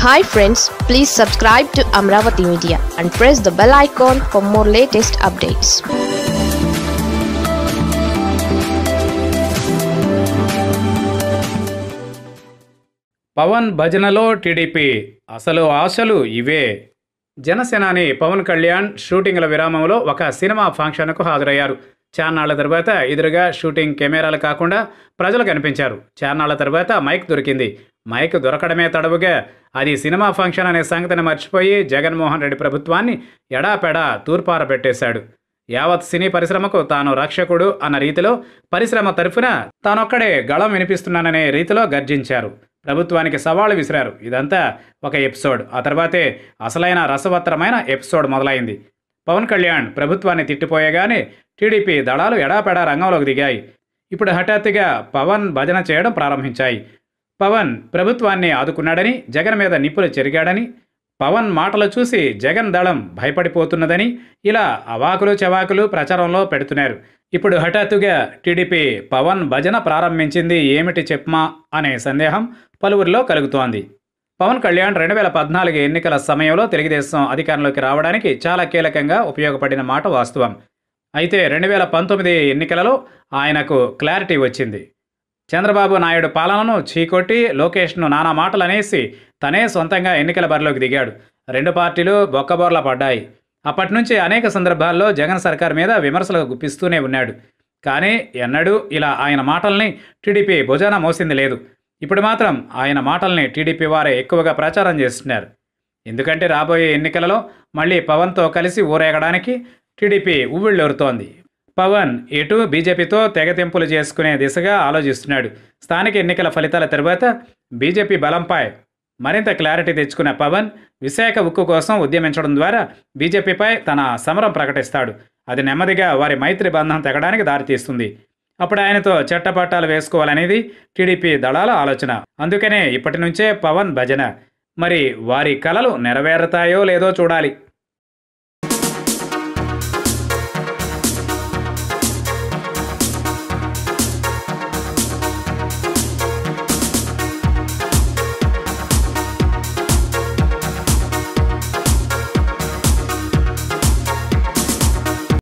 hi friends please subscribe to Amaravati media and press the bell icon for more latest updates Pavan భజనలో TDP అసలు ఆశలు ఇవే జనసేనాని పవన్ కళ్యాణ్ షూటింగ్ల విరామంలో ఒక సినిమా ఫంక్షన్కు హాజరయ్యారు చాన్నాళ్ల తర్వాత ఎదురుగా షూటింగ్ కెమెరాలు కాకుండా ప్రజలు కనిపించారు చాన్నాళ్ల తర్వాత మైక్ దొరికింది మైక్ దొరకడమే తడవుగా అది సినిమా ఫంక్షన్ అనే సంగతిని మర్చిపోయి జగన్మోహన్ రెడ్డి ప్రభుత్వాన్ని ఎడాపెడా తూర్పార పెట్టేశాడు యావత్ సినీ పరిశ్రమకు తాను రక్షకుడు అన్న రీతిలో పరిశ్రమ తరఫున తానొక్కడే గళం వినిపిస్తున్నాననే రీతిలో గర్జించారు ప్రభుత్వానికి సవాళ్లు విసిరారు ఇదంతా ఒక ఎపిసోడ్ ఆ తర్వాతే అసలైన రసవత్తరమైన ఎపిసోడ్ మొదలైంది పవన్ కళ్యాణ్ ప్రభుత్వాన్ని తిట్టిపోయగానే టీడీపీ దళాలు ఎడాపెడా రంగంలోకి దిగాయి ఇప్పుడు హఠాత్తుగా పవన్ భజన చేయడం ప్రారంభించాయి పవన్ ప్రభుత్వాన్ని ఆదుకున్నాడని జగన్ మీద నిప్పులు చెరిగాడని పవన్ మాటలు చూసి జగన్ దళం భయపడిపోతున్నదని ఇలా అవాకులు చవాకులు ప్రచారంలో పెడుతున్నారు ఇప్పుడు హఠాత్తుగా టీడీపీ పవన్ భజన ప్రారంభించింది ఏమిటి చెప్పమా అనే సందేహం పలువురిలో కలుగుతోంది పవన్ కళ్యాణ్ రెండు వేల పద్నాలుగు ఎన్నికల సమయంలో తెలుగుదేశం అధికారంలోకి రావడానికి చాలా కీలకంగా ఉపయోగపడిన మాట వాస్తవం అయితే రెండు వేల పంతొమ్మిది ఎన్నికలలో ఆయనకు క్లారిటీ వచ్చింది చంద్రబాబు నాయుడు పాలనను చీకొట్టి లోకేష్ను నానా మాటలు అనేసి తనే సొంతంగా ఎన్నికల బరిలోకి దిగాడు రెండు పార్టీలు బొక్కబోర్లా పడ్డాయి అప్పటి నుంచి అనేక సందర్భాల్లో జగన్ సర్కార్ మీద విమర్శలు గుప్పిస్తూనే ఉన్నాడు కానీ ఎన్నడూ ఇలా ఆయన మాటల్ని టీడీపీ భుజాన మోసింది లేదు ఇప్పుడు మాత్రం ఆయన మాటల్ని టీడీపీ వారే ఎక్కువగా ప్రచారం చేస్తున్నారు ఎందుకంటే రాబోయే ఎన్నికలలో మళ్ళీ పవన్తో కలిసి ఊరేగడానికి టీడీపీ ఉవ్విళ్ళూరుతోంది పవన్ ఎటు బీజేపీతో తెగతెంపులు చేసుకునే దిశగా ఆలోచిస్తున్నాడు స్థానిక ఎన్నికల ఫలితాల తర్వాత బీజేపీ బలంపై మరింత క్లారిటీ తెచ్చుకున్న పవన్ విశాఖ ఉక్కు కోసం ఉద్యమించడం ద్వారా బీజేపీపై తన సమరం ప్రకటిస్తాడు అది నెమ్మదిగా వారి మైత్రి బంధం తెగడానికి దారితీస్తుంది అప్పుడు ఆయనతో చట్టపట్టాలు వేసుకోవాలనేది టీడీపీ దళాల ఆలోచన అందుకనే ఇప్పటి నుంచే పవన్ భజన మరి వారి కలలు నెరవేరుతాయో లేదో చూడాలి